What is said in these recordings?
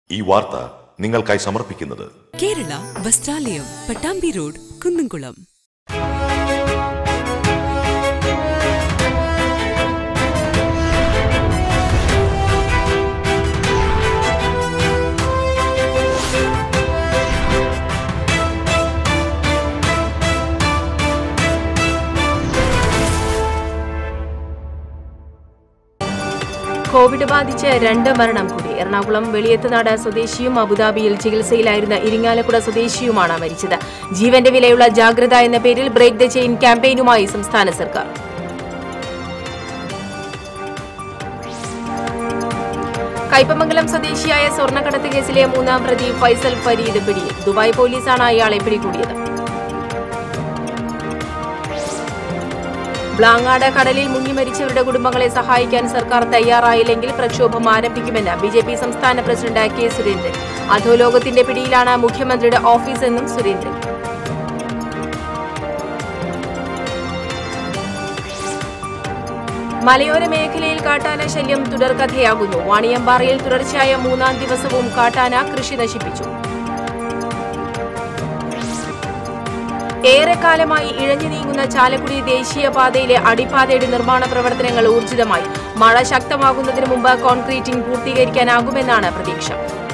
ഈ വാർത്ത നിങ്ങൾക്കായി സമർപ്പിക്കുന്നത് കേരള വസ്ത്രാലയം പട്ടാമ്പി റോഡ് കുന്നംകുളം കോവിഡ് ബാധിച്ച് രണ്ട് മരണം കൂടി എറണാകുളം വെളിയത്തുനാട് സ്വദേശിയും അബുദാബിയിൽ ചികിത്സയിലായിരുന്ന ഇരിങ്ങാലക്കുട സ്വദേശിയുമാണ് മരിച്ചത് ജീവന്റെ വിലയുള്ള ജാഗ്രത എന്ന പേരിൽ ബ്രേക്ക് ദ ചെയിൻ ക്യാമ്പയിനുമായി സംസ്ഥാന സർക്കാർ കയ്പമംഗലം സ്വദേശിയായ സ്വർണ്ണക്കടത്ത് കേസിലെ മൂന്നാം പ്രതി ഫൈസൽ ഫരീദ് പിടിയിൽ ദുബായ് പോലീസാണ് ഇയാളെ പിടികൂടിയത് ബ്ലാങ്ങാട് കടലിൽ മുങ്ങി മരിച്ചവരുടെ കുടുംബങ്ങളെ സഹായിക്കാൻ സർക്കാർ തയ്യാറായില്ലെങ്കിൽ പ്രക്ഷോഭം ആരംഭിക്കുമെന്ന് ബി ജെ പി സംസ്ഥാന പ്രസിഡന്റ് കെ സുരേന്ദ്രൻ അധോലോകത്തിന്റെ പിടിയിലാണ് മുഖ്യമന്ത്രിയുടെ ഓഫീസെന്നും സുരേന്ദ്രൻ മലയോര മേഖലയിൽ കാട്ടാന ശല്യം തുടർക്കഥയാകുന്നു വാണിയമ്പാറയിൽ തുടർച്ചയായ മൂന്നാം ദിവസവും കാട്ടാന കൃഷി നശിപ്പിച്ചു ഏറെക്കാലമായി ഇഴഞ്ഞു നീങ്ങുന്ന ചാലക്കുടി ദേശീയപാതയിലെ അടിപ്പാതയുടെ നിർമ്മാണ പ്രവർത്തനങ്ങൾ ഊർജിതമായി മഴ ശക്തമാകുന്നതിന് മുമ്പ് കോൺക്രീറ്റിംഗ് പൂർത്തീകരിക്കാനാകുമെന്നാണ് പ്രതീക്ഷ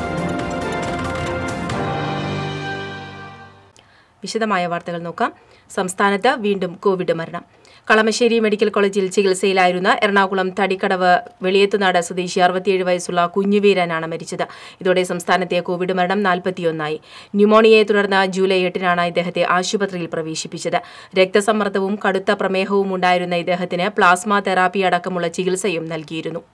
വിശദമായ വാർത്തകൾ നോക്കാം സംസ്ഥാനത്ത് വീണ്ടും കോവിഡ് മരണം കളമശ്ശേരി മെഡിക്കൽ കോളേജിൽ ചികിത്സയിലായിരുന്ന എറണാകുളം തടിക്കടവ് വെളിയത്തുനാട് സ്വദേശി അറുപത്തിയേഴ് വയസ്സുള്ള കുഞ്ഞുവീരനാണ് മരിച്ചത് ഇതോടെ സംസ്ഥാനത്തെ കോവിഡ് മരണം നാൽപ്പത്തിയൊന്നായി ന്യൂമോണിയയെ തുടർന്ന് ജൂലൈ എട്ടിനാണ് ഇദ്ദേഹത്തെ ആശുപത്രിയിൽ പ്രവേശിപ്പിച്ചത് രക്തസമ്മർദ്ദവും കടുത്ത പ്രമേഹവും ഉണ്ടായിരുന്ന ഇദ്ദേഹത്തിന് പ്ലാസ്മ തെറാപ്പി അടക്കമുള്ള ചികിത്സയും നൽകിയിരുന്നു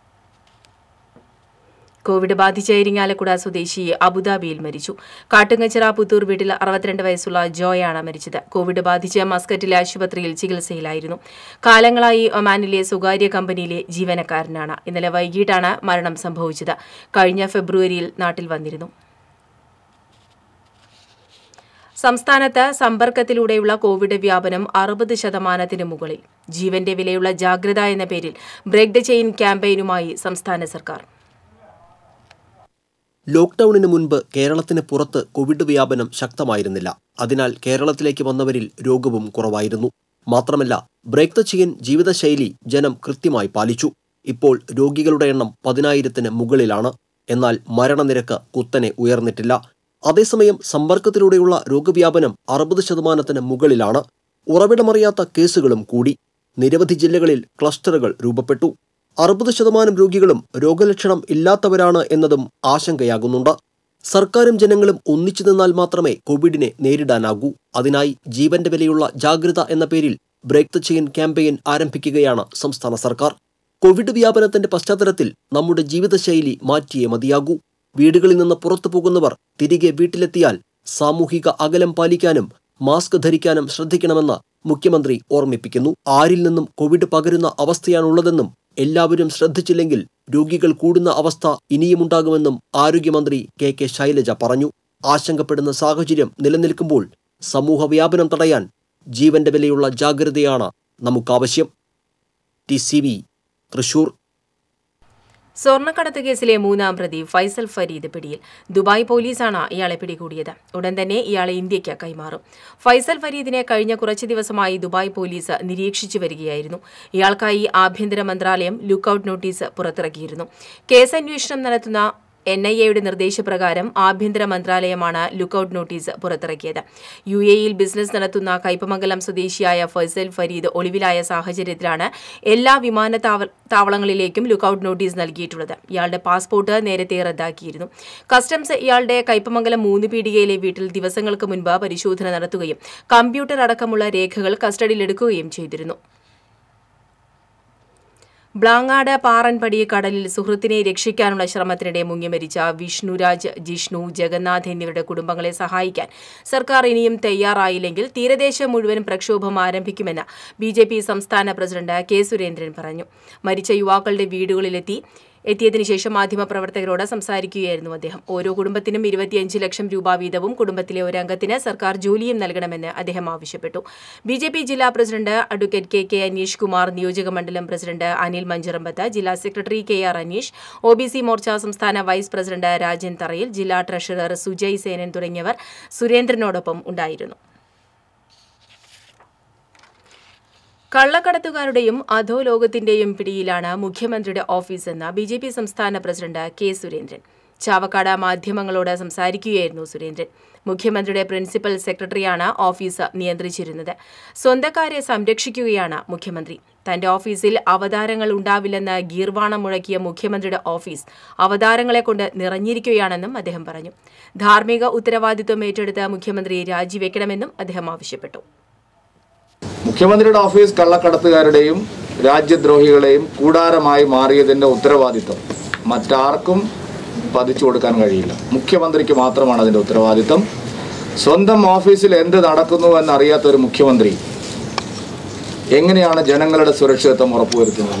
കോവിഡ് ബാധിച്ച ഇരിങ്ങാലക്കുട സ്വദേശി അബുദാബിയിൽ മരിച്ചു കാട്ടുങ്ങച്ചിറ പുത്തൂർ വീട്ടിൽ അറുപത്തിരണ്ട് വയസ്സുള്ള ജോയാണ് മരിച്ചത് കോവിഡ് ബാധിച്ച് മസ്കറ്റിലെ ആശുപത്രിയിൽ ചികിത്സയിലായിരുന്നു കാലങ്ങളായി ഒമാനിലെ സ്വകാര്യ കമ്പനിയിലെ ജീവനക്കാരനാണ് ഇന്നലെ വൈകിട്ടാണ് മരണം സംഭവിച്ചത് കഴിഞ്ഞ ഫെബ്രുവരിയിൽ നാട്ടിൽ വന്നിരുന്നു സംസ്ഥാനത്ത് സമ്പർക്കത്തിലൂടെയുള്ള കോവിഡ് വ്യാപനം അറുപത് ശതമാനത്തിന് മുകളിൽ ജീവന്റെ വിലയുള്ള ജാഗ്രത എന്ന പേരിൽ ബ്രേക്ക് ദ ചെയിൻ ക്യാമ്പയിനുമായി സംസ്ഥാന സർക്കാർ ലോക്ക്ഡൌണിന് മുൻപ് കേരളത്തിന് പുറത്ത് കോവിഡ് വ്യാപനം ശക്തമായിരുന്നില്ല അതിനാൽ കേരളത്തിലേക്ക് വന്നവരിൽ രോഗവും കുറവായിരുന്നു മാത്രമല്ല ബ്രേക്ക് ദ ചെയിൻ ജീവിതശൈലി ജനം കൃത്യമായി പാലിച്ചു ഇപ്പോൾ രോഗികളുടെ എണ്ണം പതിനായിരത്തിന് മുകളിലാണ് എന്നാൽ മരണനിരക്ക് കുത്തനെ ഉയർന്നിട്ടില്ല അതേസമയം സമ്പർക്കത്തിലൂടെയുള്ള രോഗവ്യാപനം അറുപത് ശതമാനത്തിന് മുകളിലാണ് ഉറവിടമറിയാത്ത കേസുകളും കൂടി നിരവധി ജില്ലകളിൽ ക്ലസ്റ്ററുകൾ രൂപപ്പെട്ടു അറുപത് ശതമാനം രോഗികളും രോഗലക്ഷണം ഇല്ലാത്തവരാണ് എന്നതും ആശങ്കയാകുന്നുണ്ട് സർക്കാരും ജനങ്ങളും ഒന്നിച്ചു നിന്നാൽ മാത്രമേ കോവിഡിനെ നേരിടാനാകൂ അതിനായി ജീവന്റെ വിലയുള്ള ജാഗ്രത എന്ന പേരിൽ ബ്രേക്ക് ദ ചെയിൻ ക്യാമ്പയിൻ ആരംഭിക്കുകയാണ് സംസ്ഥാന സർക്കാർ കോവിഡ് വ്യാപനത്തിന്റെ പശ്ചാത്തലത്തിൽ നമ്മുടെ ജീവിതശൈലി മാറ്റിയേ മതിയാകൂ വീടുകളിൽ നിന്ന് പുറത്തു പോകുന്നവർ തിരികെ വീട്ടിലെത്തിയാൽ സാമൂഹിക അകലം പാലിക്കാനും മാസ്ക് ധരിക്കാനും ശ്രദ്ധിക്കണമെന്ന് മുഖ്യമന്ത്രി ഓർമ്മിപ്പിക്കുന്നു ആരിൽ നിന്നും കോവിഡ് പകരുന്ന അവസ്ഥയാണുള്ളതെന്നും എല്ലാവരും ശ്രദ്ധിച്ചില്ലെങ്കിൽ രോഗികൾ കൂടുന്ന അവസ്ഥ ഇനിയുമുണ്ടാകുമെന്നും ആരോഗ്യമന്ത്രി കെ കെ ശൈലജ പറഞ്ഞു ആശങ്കപ്പെടുന്ന സാഹചര്യം നിലനിൽക്കുമ്പോൾ സമൂഹ വ്യാപനം തടയാൻ ജീവന്റെ വിലയുള്ള ജാഗ്രതയാണ് നമുക്കാവശ്യം ടി സി വി തൃശൂർ സ്വർണ്ണക്കടത്ത് കേസിലെ മൂന്നാം പ്രതി ഫൈസൽ ഫരീദ് പിടിയിൽ ദുബായ് പോലീസാണ് ഇയാളെ പിടികൂടിയത് ഉടൻ തന്നെ ഇയാളെ ഇന്ത്യയ്ക്ക് കൈമാറും ഫൈസൽ ഫരീദിനെ കഴിഞ്ഞ കുറച്ച് ദിവസമായി ദുബായ് പോലീസ് നിരീക്ഷിച്ചു വരികയായിരുന്നു ഇയാൾക്കായി ആഭ്യന്തര മന്ത്രാലയം ലുക്കൌട്ട് നോട്ടീസ് പുറത്തിറക്കിയിരുന്നു കേസ് അന്വേഷണം നടത്തുന്ന എൻ ഐ എയുടെ നിർദ്ദേശപ്രകാരം ആഭ്യന്തര മന്ത്രാലയമാണ് ലുക്കൌട്ട് നോട്ടീസ് പുറത്തിറക്കിയത് യു എയിൽ ബിസിനസ് നടത്തുന്ന കയ്പമംഗലം സ്വദേശിയായ ഫൈസൽ ഫരീദ് ഒളിവിലായ സാഹചര്യത്തിലാണ് എല്ലാ വിമാനത്താവ താവളങ്ങളിലേക്കും ലുക്കൌട്ട് നോട്ടീസ് നൽകിയിട്ടുള്ളത് ഇയാളുടെ പാസ്പോർട്ട് നേരത്തെ റദ്ദാക്കിയിരുന്നു കസ്റ്റംസ് ഇയാളുടെ കയ്പമംഗലം മൂന്ന് പീടികയിലെ വീട്ടിൽ ദിവസങ്ങൾക്ക് മുൻപ് പരിശോധന നടത്തുകയും കമ്പ്യൂട്ടർ അടക്കമുള്ള രേഖകൾ കസ്റ്റഡിയിലെടുക്കുകയും ചെയ്തിരുന്നു ബ്ലാങ്ങാട് പാറൻപടി കടലിൽ സുഹൃത്തിനെ രക്ഷിക്കാനുള്ള ശ്രമത്തിനിടെ മുങ്ങിമരിച്ച വിഷ്ണുരാജ് ജിഷ്ണു ജഗന്നാഥ് എന്നിവരുടെ കുടുംബങ്ങളെ സഹായിക്കാൻ സർക്കാർ ഇനിയും തയ്യാറായില്ലെങ്കിൽ തീരദേശം മുഴുവൻ പ്രക്ഷോഭം ആരംഭിക്കുമെന്ന് ബി ജെ പി സംസ്ഥാന പ്രസിഡന്റ് കെ സുരേന്ദ്രൻ പറഞ്ഞു മരിച്ച യുവാക്കളുടെ വീടുകളിലെത്തി എത്തിയതിനു ശേഷം മാധ്യമപ്രവർത്തകരോട് സംസാരിക്കുകയായിരുന്നു അദ്ദേഹം ഓരോ കുടുംബത്തിനും ഇരുപത്തിയഞ്ച് ലക്ഷം രൂപ വീതവും കുടുംബത്തിലെ ഒരംഗത്തിന് സർക്കാർ ജോലിയും നൽകണമെന്ന് അദ്ദേഹം ആവശ്യപ്പെട്ടു ബി ജെ പി ജില്ലാ president advocate K K Aneesh Kumar നിയോജക മണ്ഡലം പ്രസിഡന്റ് അനിൽ മഞ്ചറമ്പത്ത് ജില്ലാ secretary K R Aneesh O B C Morcha സംസ്ഥാന വൈസ് പ്രസിഡന്റ് രാജൻ തറയിൽ ജില്ലാ ട്രഷറർ സുജയ് സേനൻ തുടങ്ങിയവർ സുരേന്ദ്രനോടൊപ്പം ഉണ്ടായിരുന്നു കള്ളക്കടത്തുകാരുടെയും അധോലോകത്തിന്റെയും പിടിയിലാണ് മുഖ്യമന്ത്രിയുടെ ഓഫീസെന്ന് ബി ജെ പി സംസ്ഥാന പ്രസിഡന്റ് കെ സുരേന്ദ്രൻ ചാവക്കാട് മാധ്യമങ്ങളോട് സംസാരിക്കുകയായിരുന്നു സുരേന്ദ്രൻ മുഖ്യമന്ത്രിയുടെ പ്രിൻസിപ്പൽ സെക്രട്ടറിയാണ് ഓഫീസ് നിയന്ത്രിച്ചിരുന്നത് സ്വന്തക്കാരെ സംരക്ഷിക്കുകയാണ് മുഖ്യമന്ത്രി തന്റെ ഓഫീസിൽ അവതാരങ്ങൾ ഉണ്ടാവില്ലെന്ന് ഗീർവാണം മുഴക്കിയ മുഖ്യമന്ത്രിയുടെ ഓഫീസ് അവതാരങ്ങളെ കൊണ്ട് നിറഞ്ഞിരിക്കുകയാണെന്നും അദ്ദേഹം പറഞ്ഞു ധാർമ്മിക ഉത്തരവാദിത്വം ഏറ്റെടുത്ത് മുഖ്യമന്ത്രി രാജിവെക്കണമെന്നും അദ്ദേഹം ആവശ്യപ്പെട്ടു മുഖ്യമന്ത്രിയുടെ ഓഫീസ് കള്ളക്കടത്തുകാരുടെയും രാജ്യദ്രോഹികളെയും കൂടാരമായി മാറിയതിന്റെ ഉത്തരവാദിത്വം മറ്റാർക്കും പതിച്ചു കൊടുക്കാൻ കഴിയില്ല മുഖ്യമന്ത്രിക്ക് മാത്രമാണ് അതിന്റെ ഉത്തരവാദിത്വം സ്വന്തം ഓഫീസിൽ എന്ത് നടക്കുന്നു എന്നറിയാത്ത ഒരു മുഖ്യമന്ത്രി എങ്ങനെയാണ് ജനങ്ങളുടെ സുരക്ഷിതത്വം ഉറപ്പുവരുത്തുന്നത്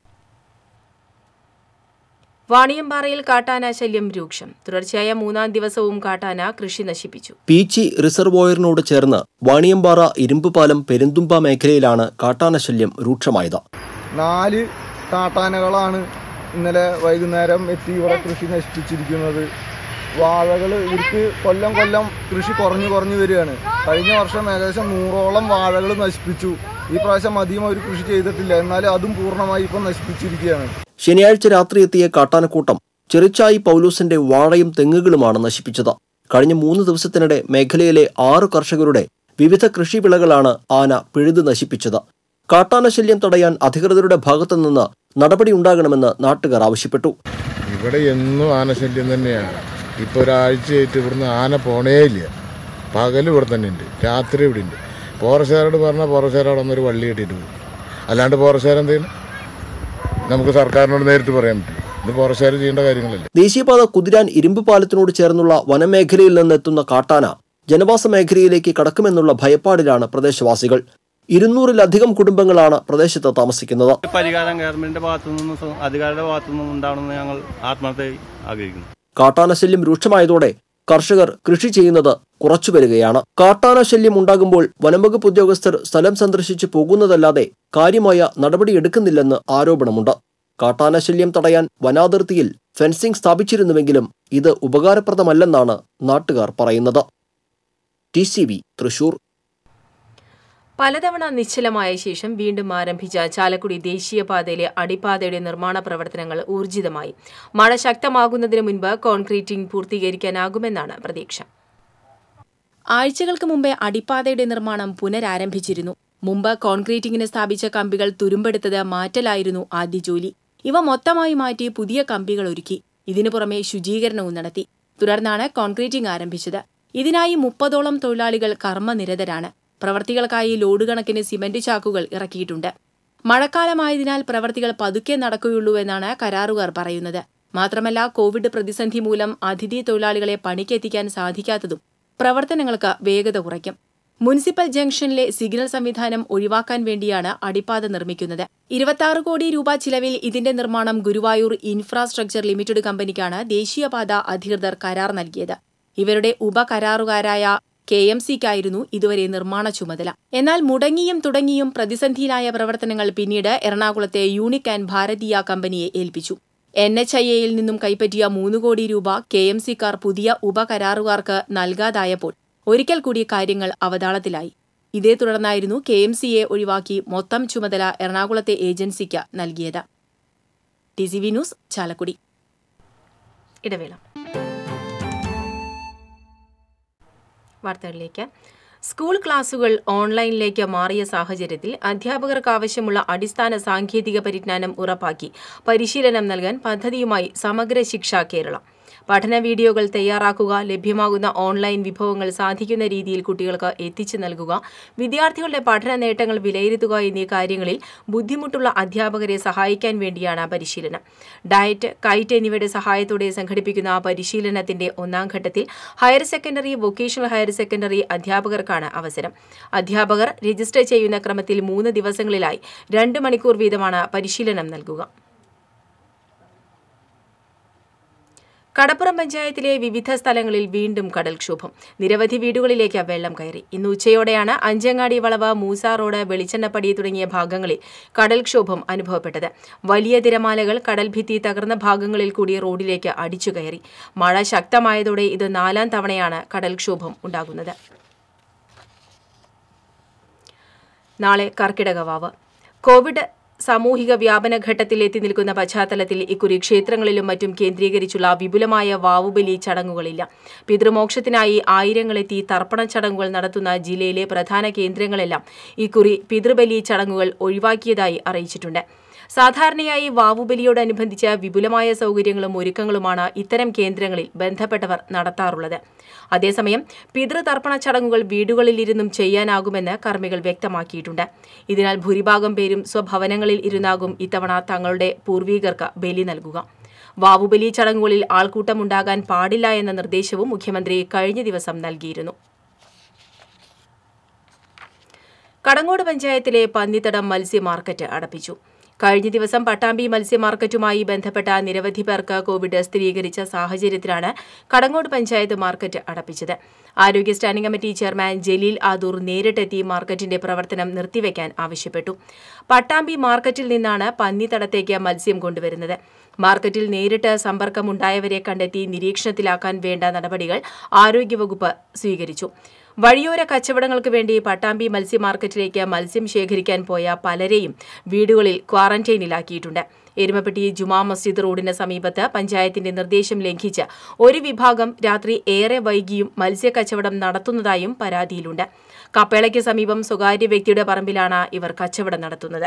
വാണിയമ്പാറയിൽ കാട്ടാന ശല്യം രൂക്ഷം തുടർച്ചയായ മൂന്നാം ദിവസവും കാട്ടാന കൃഷി നശിപ്പിച്ചു പീച്ചി റിസർവോയറിനോട് ചേർന്ന് വാണിയമ്പാറ ഇരുമ്പുപാലം പെരുന്തുമ്പ മേഖലയിലാണ് കാട്ടാനശല്യം രൂക്ഷമായത് നാല് കാട്ടാനകളാണ് ഇന്നലെ വൈകുന്നേരം എത്തി ഇവിടെ കൃഷി നശിപ്പിച്ചിരിക്കുന്നത് വാഴകൾ ഇവർക്ക് കൊല്ലം കൊല്ലം കൃഷി കുറഞ്ഞു കുറഞ്ഞു വരികയാണ് കഴിഞ്ഞ വർഷം ഏകദേശം നൂറോളം വാഴകൾ നശിപ്പിച്ചു ഈ പ്രാവശ്യം അധികം അവർ കൃഷി ചെയ്തിട്ടില്ല എന്നാൽ അതും പൂർണ്ണമായി ഇപ്പം നശിപ്പിച്ചിരിക്കുകയാണ് ശനിയാഴ്ച രാത്രി എത്തിയ കാട്ടാനക്കൂട്ടം ചെറുച്ചായി പൗലൂസിന്റെ വാഴയും തെങ്ങുകളുമാണ് നശിപ്പിച്ചത് കഴിഞ്ഞ മൂന്ന് ദിവസത്തിനിടെ മേഖലയിലെ ആറ് കർഷകരുടെ വിവിധ കൃഷിവിളകളാണ് ആന പിഴുതു നശിപ്പിച്ചത് കാട്ടാനശല്യം തടയാൻ അധികൃതരുടെ ഭാഗത്തുനിന്ന് നടപടിയുണ്ടാകണമെന്ന് നാട്ടുകാർ ആവശ്യപ്പെട്ടു ഇവിടെ എന്നും ആനശല്യം തന്നെയാണ് ഇപ്പോൾ ഒരാഴ്ചയായിട്ട് ഇവിടുന്ന് ആന പോണേ ഇല്ല പകൽ ഇവിടെ തന്നെ ഉണ്ട് രാത്രി ഇവിടെ ഉണ്ട് പോറശേരോട് പറഞ്ഞാൽ പോറശേര അവിടെ വന്നൊരു വള്ളി കെട്ടിയിട്ട് പോകും അല്ലാണ്ട് പോറശേര എന്തെയ്യണം നമുക്ക് സർക്കാരിനോട് നേരിട്ട് പറയാൻ പറ്റും ഇത് പോറശേര ചെയ്യേണ്ട കാര്യങ്ങളല്ലേ ദേശീയപാത കുതിരാൻ ഇരുമ്പ് പാലത്തിനോട് ചേർന്നുള്ള വനമേഖലയിൽ നിന്നെത്തുന്ന കാട്ടാന ജനവാസ മേഖലയിലേക്ക് കടക്കുമെന്നുള്ള ഭയപ്പാടിലാണ് പ്രദേശവാസികൾ ഇരുന്നൂറിലധികം കുടുംബങ്ങളാണ് പ്രദേശത്ത് താമസിക്കുന്നത് പരിഹാരം ഗവൺമെന്റിന്റെ ഭാഗത്തു നിന്നും സ- അധികാരിയുടെ ഭാഗത്തു നിന്നും ഉണ്ടാവണമെന്ന് ഞങ്ങൾ ആത്മാർത്ഥമായി ആഗ്രഹിക്കുന്നു കാട്ടാനശല്യം രൂക്ഷമായതോടെ കർഷകർ കൃഷി ചെയ്യുന്നത് കുറച്ചു വരികയാണ് കാട്ടാനശല്യം ഉണ്ടാകുമ്പോൾ വനംവകുപ്പ് ഉദ്യോഗസ്ഥർ സ്ഥലം സന്ദർശിച്ച് പോകുന്നതല്ലാതെ കാര്യമായ നടപടിയെടുക്കുന്നില്ലെന്ന് ആരോപണമുണ്ട് കാട്ടാനശല്യം തടയാൻ വനാതിർത്തിയിൽ ഫെൻസിംഗ് സ്ഥാപിച്ചിരുന്നുവെങ്കിലും ഇത് ഉപകാരപ്രദമല്ലെന്നാണ് നാട്ടുകാർ പറയുന്നത് ടി സി വി തൃശൂർ പലതവണ നിശ്ചലമായ ശേഷം വീണ്ടും ആരംഭിച്ച ചാലക്കുടി ദേശീയപാതയിലെ അടിപ്പാതയുടെ നിർമ്മാണ പ്രവർത്തനങ്ങൾ ഊർജിതമായി മഴ ശക്തമാകുന്നതിന് മുൻപ് കോൺക്രീറ്റിംഗ് പൂർത്തീകരിക്കാനാകുമെന്നാണ് പ്രതീക്ഷ ആഴ്ചകൾക്ക് മുമ്പേ അടിപ്പാതയുടെ നിർമ്മാണം പുനരാരംഭിച്ചിരുന്നു മുമ്പ് കോൺക്രീറ്റിംഗിന് സ്ഥാപിച്ച കമ്പികൾ തുരുമ്പെടുത്തത് മാറ്റലായിരുന്നു ആദ്യ ജോലി ഇവ മൊത്തമായി മാറ്റി പുതിയ കമ്പികൾ ഒരുക്കി ഇതിനു പുറമെ ശുചീകരണവും നടത്തി തുടർന്നാണ് കോൺക്രീറ്റിംഗ് ആരംഭിച്ചത് ഇതിനായി മുപ്പതോളം തൊഴിലാളികൾ കർമ്മനിരതരാണ് പ്രവർത്തികൾക്കായി ലോഡ് കണക്കിന് സിമന്റ് ചാക്കുകൾ ഇറക്കിയിട്ടുണ്ട് മഴക്കാലമായതിനാൽ പ്രവർത്തികൾ പതുക്കെ നടക്കുകയുള്ളൂ എന്നാണ് കരാറുകാർ പറയുന്നത് മാത്രമല്ല കോവിഡ് പ്രതിസന്ധി മൂലം അതിഥി തൊഴിലാളികളെ പണിക്കെത്തിക്കാൻ സാധിക്കാത്തതും പ്രവർത്തനങ്ങൾക്ക് വേഗത കുറയ്ക്കും മുനിസിപ്പൽ ജംഗ്ഷനിലെ സിഗ്നൽ സംവിധാനം ഒഴിവാക്കാൻ വേണ്ടിയാണ് അടിപ്പാത നിർമ്മിക്കുന്നത് ഇരുപത്തി കോടി രൂപ ചിലവിൽ ഇതിന്റെ നിർമ്മാണം ഗുരുവായൂർ ഇൻഫ്രാസ്ട്രക്ചർ ലിമിറ്റഡ് കമ്പനിക്കാണ് ദേശീയപാത അധികൃതർ കരാർ നൽകിയത് ഇവരുടെ ഉപകരാറുകാരായ കെ എം സിക്കായിരുന്നു ഇതുവരെ നിർമ്മാണ ചുമതല എന്നാൽ മുടങ്ങിയും തുടങ്ങിയും പ്രതിസന്ധിയിലായ പ്രവർത്തനങ്ങൾ പിന്നീട് എറണാകുളത്തെ യൂണിക് ആൻഡ് ഭാരതീയ കമ്പനിയെ ഏൽപ്പിച്ചു എൻ എച്ച് ഐ എയിൽ നിന്നും കൈപ്പറ്റിയ മൂന്ന് കോടി രൂപ കെ എം സിക്കാർ പുതിയ ഉപകരാറുകാർക്ക് നൽകാതായപ്പോൾ ഒരിക്കൽ കൂടി കാര്യങ്ങൾ അവതാളത്തിലായി ഇതേ തുടർന്നായിരുന്നു കെ എം സിയെ ഒഴിവാക്കി മൊത്തം ചുമതല എറണാകുളത്തെ ഏജൻസിക്ക് നൽകിയത് T C V news Chalakudy ഇടവേള വാർത്തകളിലേക്ക് സ്കൂൾ ക്ലാസുകൾ ഓൺലൈനിലേക്ക് മാറിയ സാഹചര്യത്തിൽ അധ്യാപകർക്ക് ആവശ്യമുള്ള അടിസ്ഥാന സാങ്കേതിക പരിജ്ഞാനം ഉറപ്പാക്കി പരിശീലനം നൽകാൻ പദ്ധതിയുമായി സമഗ്ര ശിക്ഷ കേരളം പഠന വീഡിയോകൾ തയ്യാറാക്കുക ലഭ്യമാകുന്ന ഓൺലൈൻ വിഭവങ്ങൾ സാധിക്കുന്ന രീതിയിൽ കുട്ടികൾക്ക് എത്തിച്ചു നൽകുക വിദ്യാർത്ഥികളുടെ പഠന നേട്ടങ്ങൾ വിലയിരുത്തുക എന്നീ കാര്യങ്ങളിൽ ബുദ്ധിമുട്ടുള്ള അധ്യാപകരെ സഹായിക്കാൻ വേണ്ടിയാണ് പരിശീലനം ഡയറ്റ് കൈറ്റ് എന്നിവയുടെ സഹായത്തോടെ സംഘടിപ്പിക്കുന്ന പരിശീലനത്തിന്റെ ഒന്നാം ഘട്ടത്തിൽ higher secondary vocational higher secondary അധ്യാപകർക്കാണ് അവസരം അധ്യാപകർ രജിസ്റ്റർ ചെയ്യുന്ന ക്രമത്തിൽ മൂന്ന് ദിവസങ്ങളിലായി രണ്ട് മണിക്കൂർ വീതമാണ് പരിശീലനം നൽകുക കടപ്പുറം പഞ്ചായത്തിലെ വിവിധ സ്ഥലങ്ങളിൽ വീണ്ടും കടൽക്ഷോഭം നിരവധി വീടുകളിലേക്ക് വെള്ളം കയറി ഇന്ന് ഉച്ചയോടെയാണ് അഞ്ചങ്ങാടി വളവ് മൂസ റോഡ് വെളിച്ചെണ്ണപ്പടി തുടങ്ങിയ ഭാഗങ്ങളിൽ കടൽക്ഷോഭം അനുഭവപ്പെട്ടത് വലിയ തിരമാലകൾ കടൽഭിത്തി തകർന്ന ഭാഗങ്ങളിൽ കൂടി റോഡിലേക്ക് അടിച്ചുകയറി മഴ ശക്തമായതോടെ ഇത് നാലാം തവണയാണ് കടൽക്ഷോഭം ഉണ്ടാകുന്നത് നാളെ കർക്കിടകവാവ് കോവിഡ് സാമൂഹിക വ്യാപന ഘട്ടത്തിൽ എത്തി നിൽക്കുന്ന പശ്ചാത്തലത്തിൽ ഇക്കുറി ക്ഷേത്രങ്ങളിലും മറ്റും കേന്ദ്രീകരിച്ചുള്ള വിപുലമായ വാവുബലി ചടങ്ങുകളില്ല പിതൃമോക്ഷത്തിനായി ആയിരങ്ങളെത്തി തർപ്പണ ചടങ്ങുകൾ നടത്തുന്ന ജില്ലയിലെ പ്രധാന കേന്ദ്രങ്ങളെല്ലാം ഇക്കുറി പിതൃബലി ചടങ്ങുകൾ ഒഴിവാക്കിയതായി അറിയിച്ചിട്ടുണ്ട് സാധാരണയായി വാവുബലിയോടനുബന്ധിച്ച വിപുലമായ സൗകര്യങ്ങളും ഒരുക്കങ്ങളുമാണ് ഇത്തരം കേന്ദ്രങ്ങളിൽ ബന്ധപ്പെട്ടവർ നടത്താറുള്ളത് അതേസമയം പിതൃതർപ്പണ ചടങ്ങുകൾ വീടുകളിലിരുന്നും ചെയ്യാനാകുമെന്ന് കർമ്മികൾ വ്യക്തമാക്കിയിട്ടുണ്ട് ഇതിനാൽ ഭൂരിഭാഗം പേരും സ്വഭവനങ്ങളിൽ ഇരുന്നാകും ഇത്തവണ തങ്ങളുടെ പൂർവീകർക്ക് ബലി നൽകുക വാവുബലി ചടങ്ങുകളിൽ ആൾക്കൂട്ടമുണ്ടാകാൻ പാടില്ല എന്ന നിർദ്ദേശവും മുഖ്യമന്ത്രി കഴിഞ്ഞ ദിവസം നൽകിയിരുന്നു കടങ്ങോട് പഞ്ചായത്തിലെ പന്നിത്തടം മത്സ്യ മാർക്കറ്റ് അടപ്പിച്ചു കഴിഞ്ഞ ദിവസം പട്ടാമ്പി മത്സ്യ മാർക്കറ്റുമായി ബന്ധപ്പെട്ട നിരവധി പേർക്ക് കോവിഡ് സ്ഥിരീകരിച്ച സാഹചര്യത്തിലാണ് കടങ്ങോട് പഞ്ചായത്ത് മാർക്കറ്റ് അടപ്പിച്ചത് ആരോഗ്യ standing committee chairman Jaleel Adoor നേരിട്ടെത്തി മാർക്കറ്റിന്റെ പ്രവർത്തനം നിർത്തിവെക്കാൻ ആവശ്യപ്പെട്ടു പട്ടാമ്പി മാർക്കറ്റിൽ നിന്നാണ് പന്നിത്തടത്തേക്ക് മത്സ്യം കൊണ്ടുവരുന്നത് മാർക്കറ്റിൽ നേരിട്ട് സമ്പർക്കമുണ്ടായവരെ കണ്ടെത്തി നിരീക്ഷണത്തിലാക്കാൻ വേണ്ട നടപടികൾ ആരോഗ്യവകുപ്പ് സ്വീകരിച്ചു വഴിയോര കച്ചവടങ്ങൾക്ക് വേണ്ടി പട്ടാമ്പി മത്സ്യ മാർക്കറ്റിലേക്ക് മത്സ്യം ശേഖരിക്കാൻ പോയ പലരെയും വീടുകളിൽ ക്വാറന്റൈനിലാക്കിയിട്ടുണ്ട് എരുമപ്പെട്ടി ജുമാ മസ്ജിദ് റോഡിന് സമീപത്ത് പഞ്ചായത്തിന്റെ നിർദ്ദേശം ലംഘിച്ച് ഒരു വിഭാഗം രാത്രി ഏറെ വൈകിയും മത്സ്യക്കച്ചവടം നടത്തുന്നതായും പരാതിയിലുണ്ട് കപ്പേളയ്ക്ക് സമീപം സ്വകാര്യ വ്യക്തിയുടെ പറമ്പിലാണ് ഇവർ കച്ചവടം നടത്തുന്നത്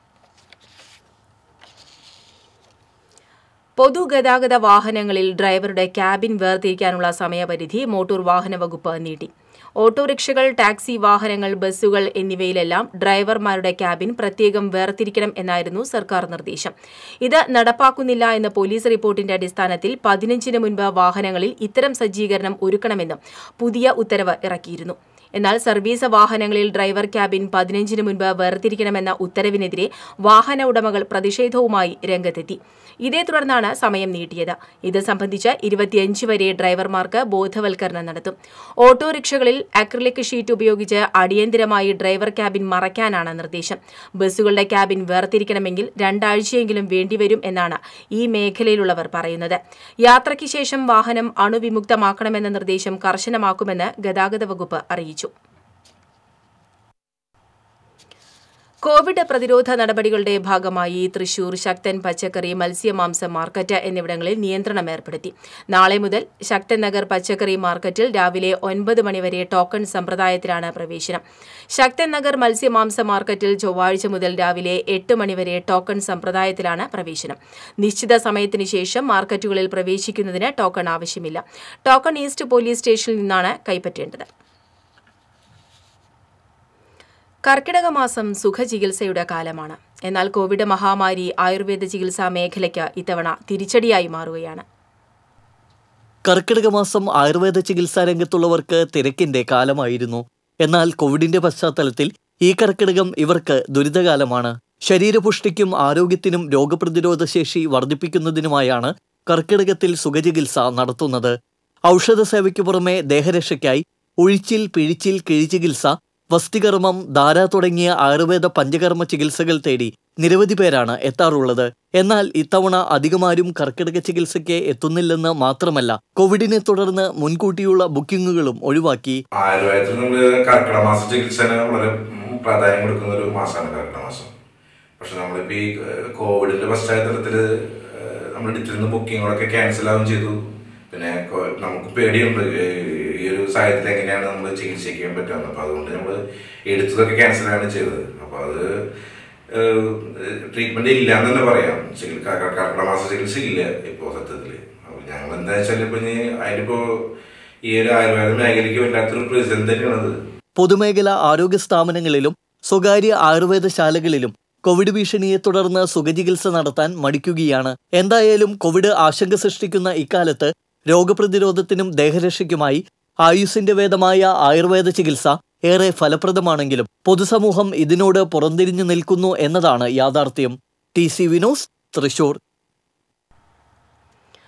പൊതുഗതാഗത വാഹനങ്ങളിൽ ഡ്രൈവറുടെ ക്യാബിൻ വേർതിരിക്കാനുള്ള സമയപരിധി മോട്ടോർ വാഹന വകുപ്പ് നീട്ടി ഓട്ടോറിക്ഷകൾ ടാക്സി വാഹനങ്ങൾ ബസ്സുകൾ എന്നിവയിലെല്ലാം ഡ്രൈവർമാരുടെ ക്യാബിൻ പ്രത്യേകം വേർതിരിക്കണം എന്നായിരുന്നു സർക്കാർ നിർദ്ദേശം ഇത് നടപ്പാക്കുന്നില്ല എന്ന പോലീസ് റിപ്പോർട്ടിന്റെ അടിസ്ഥാനത്തിൽ പതിനഞ്ചിന് മുൻപ് വാഹനങ്ങളിൽ ഇത്തരം സജ്ജീകരണം ഒരുക്കണമെന്നും പുതിയ ഉത്തരവ് ഇറക്കിയിരുന്നു എന്നാൽ സർവീസ് വാഹനങ്ങളിൽ ഡ്രൈവർ ക്യാബിൻ പതിനഞ്ചിന് മുൻപ് വേർതിരിക്കണമെന്ന ഉത്തരവിനെതിരെ വാഹന ഉടമകൾ പ്രതിഷേധവുമായി രംഗത്തെത്തി ഇതേ തുടർന്നാണ് സമയം നീട്ടിയത് ഇത് സംബന്ധിച്ച് ഇരുപത്തിയഞ്ച് വരെ ഡ്രൈവർമാർക്ക് ബോധവൽക്കരണം നടത്തും ഓട്ടോറിക്ഷകളിൽ അക്രിലിക് ഷീറ്റ് ഉപയോഗിച്ച് അടിയന്തിരമായി ഡ്രൈവർ ക്യാബിൻ മറയ്ക്കാനാണ് നിർദ്ദേശം ബസ്സുകളുടെ ക്യാബിൻ വേർതിരിക്കണമെങ്കിൽ രണ്ടാഴ്ചയെങ്കിലും വേണ്ടിവരും എന്നാണ് ഈ മേഖലയിലുള്ളവർ പറയുന്നത് യാത്രയ്ക്ക് ശേഷം വാഹനം അണുവിമുക്തമാക്കണമെന്ന നിർദ്ദേശം കർശനമാക്കുമെന്ന് ഗതാഗത വകുപ്പ് അറിയിച്ചു കോവിഡ് പ്രതിരോധ നടപടികളുടെ ഭാഗമായി തൃശൂർ ശക്തൻ പച്ചക്കറി മത്സ്യമാംസ മാർക്കറ്റ് എന്നിവിടങ്ങളിൽ നിയന്ത്രണം ഏർപ്പെടുത്തി നാളെ മുതൽ ശക്തൻ നഗർ പച്ചക്കറി മാർക്കറ്റിൽ രാവിലെ ഒൻപത് മണിവരെ ടോക്കൺ സമ്പ്രദായത്തിലാണ് പ്രവേശനം ശക്തൻ നഗർ മത്സ്യമാംസ മാർക്കറ്റിൽ ചൊവ്വാഴ്ച മുതൽ രാവിലെ എട്ട് മണിവരെ ടോക്കൺ സമ്പ്രദായത്തിലാണ് പ്രവേശനം നിശ്ചിത സമയത്തിന് ശേഷം മാർക്കറ്റുകളിൽ പ്രവേശിക്കുന്നതിന് ടോക്കൺ ആവശ്യമില്ല ടോക്കൺ ഈസ്റ്റ് പോലീസ് സ്റ്റേഷനിൽ നിന്നാണ് കൈപ്പറ്റേണ്ടത് കർക്കിടക മാസം സുഖചികിത്സയുടെ കാലമാണ് എന്നാൽ കോവിഡ് മഹാമാരി ആയുർവേദ ചികിത്സാ മേഖലയ്ക്ക് ഇത്തവണ തിരിച്ചടിയായി മാറുകയാണ് കർക്കിടക മാസം ആയുർവേദ ചികിത്സാ രംഗത്തുള്ളവർക്ക് തിരക്കിന്റെ കാലമായിരുന്നു എന്നാൽ കോവിഡിന്റെ പശ്ചാത്തലത്തിൽ ഈ കർക്കിടകം ഇവർക്ക് ദുരിതകാലമാണ് ശരീരപുഷ്ടിക്കും ആരോഗ്യത്തിനും രോഗപ്രതിരോധ ശേഷി വർദ്ധിപ്പിക്കുന്നതിനുമായാണ് കർക്കിടകത്തിൽ സുഖചികിത്സ നടത്തുന്നത് ഔഷധ സേവയ്ക്കു പുറമെ ദേഹരക്ഷയ്ക്കായി ഒഴിച്ചിൽ പിഴിച്ചിൽ കിഴിചികിത്സ വസ്തികർമ്മം ധാര തുടങ്ങിയ ആയുർവേദ പഞ്ചകർമ്മ ചികിത്സകൾ തേടി നിരവധി പേരാണ് എത്താറുള്ളത് എന്നാൽ ഇത്തവണ അധികമാരും കർക്കിടക ചികിത്സയ്ക്ക് എത്തുന്നില്ലെന്ന് മാത്രമല്ല കോവിഡിനെ തുടർന്ന് മുൻകൂട്ടിയുള്ള ബുക്കിംഗുകളും ഒഴിവാക്കി ആയുർവേദത്തിൽ നമ്മൾ കർക്കിടക മാസ ചികിത്സന് വളരെ ഉം, പ്രാധാന്യം കൊടുക്കുന്ന ഒരു മാസമാണ് കർക്കിടക മാസം പക്ഷെ നമ്മളിപ്പോൾ ഈ ഏഹ്, കോവിഡിന്റെ പശ്ചാത്തലത്തിൽ നമ്മൾ എടുത്തിരുന്ന ബുക്കിങ്ങുകളൊക്കെ ക്യാൻസൽ ആവുകയും ചെയ്തു പിന്നെ കൊ- നമുക്ക് പേടിയുണ്ട് ഏഹ്, ഈ ഒരു സാഹചര്യത്തിൽ എങ്ങനെയാണ് നമ്മൾ ചികിത്സിക്കാൻ പറ്റുന്നത് അപ്പോൾ അതുകൊണ്ട് നമ്മൾ എടുത്തതൊക്കെ ക്യാൻസലാണ് ചെയ്തത് അപ്പോൾ അത് ട്രീറ്റ്മെന്റ് ഇല്ല എന്ന് തന്നെ പറയാം ചികിത്സ കർക്കിടക മാസ ചികിത്സ ഇല്ല ഇപ്പോൾ സത്യത്തിൽ അപ്പോൾ ഞങ്ങൾ എന്താ വെച്ചാൽ ഇപ്പൊ ഇനി അതിനിപ്പോ ഈ ഒരു ആയുർവേദ മേഖലയ്ക്ക് വല്ലാത്തൊരു പ്രതിസന്ധി തന്നെയാണത് പൊതുമേഖല ആരോഗ്യ സ്ഥാപനങ്ങളിലും സ്വകാര്യ ആയുർവേദ ശാലകളിലും കോവിഡ് ഭീഷണിയെ തുടർന്ന് സുഖചികിത്സ നടത്താൻ മടിക്കുകയാണ് എന്തായാലും കോവിഡ് ആശങ്ക സൃഷ്ടിക്കുന്ന ഇക്കാലത്ത് രോഗപ്രതിരോധത്തിനും ദേഹരക്ഷയ്ക്കുമായി ആയുസിന്റെ വേദമായ ആയുർവേദ ചികിത്സ ഏറെ ഫലപ്രദമാണെങ്കിലും പൊതുസമൂഹം ഇതിനോട് പുറംതിരിഞ്ഞു നിൽക്കുന്നു എന്നതാണ് യാഥാർത്ഥ്യം ടി സി വിനോസ് തൃശൂർ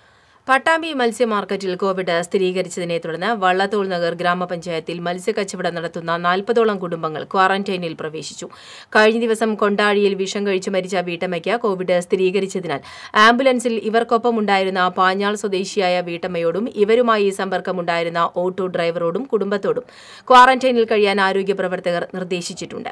പട്ടാമ്പി മത്സ്യ മാർക്കറ്റിൽ കോവിഡ് സ്ഥിരീകരിച്ചതിനെ തുടർന്ന് വള്ളത്തോൾ നഗർ ഗ്രാമപഞ്ചായത്തിൽ മത്സ്യക്കച്ചവടം നടത്തുന്ന നാൽപ്പതോളം കുടുംബങ്ങൾ ക്വാറന്റൈനിൽ പ്രവേശിച്ചു കഴിഞ്ഞ ദിവസം കൊണ്ടാഴിയിൽ വിഷം കഴിച്ചു മരിച്ച വീട്ടമ്മയ്ക്ക് കോവിഡ് സ്ഥിരീകരിച്ചതിനാൽ ആംബുലൻസിൽ ഇവർക്കൊപ്പമുണ്ടായിരുന്ന പാഞ്ഞാൾ സ്വദേശിയായ വീട്ടമ്മയോടും ഇവരുമായി സമ്പർക്കമുണ്ടായിരുന്ന ഓട്ടോ ഡ്രൈവറോടും കുടുംബത്തോടും ക്വാറന്റൈനിൽ കഴിയാൻ ആരോഗ്യ പ്രവർത്തകർ നിർദ്ദേശിച്ചിട്ടുണ്ട്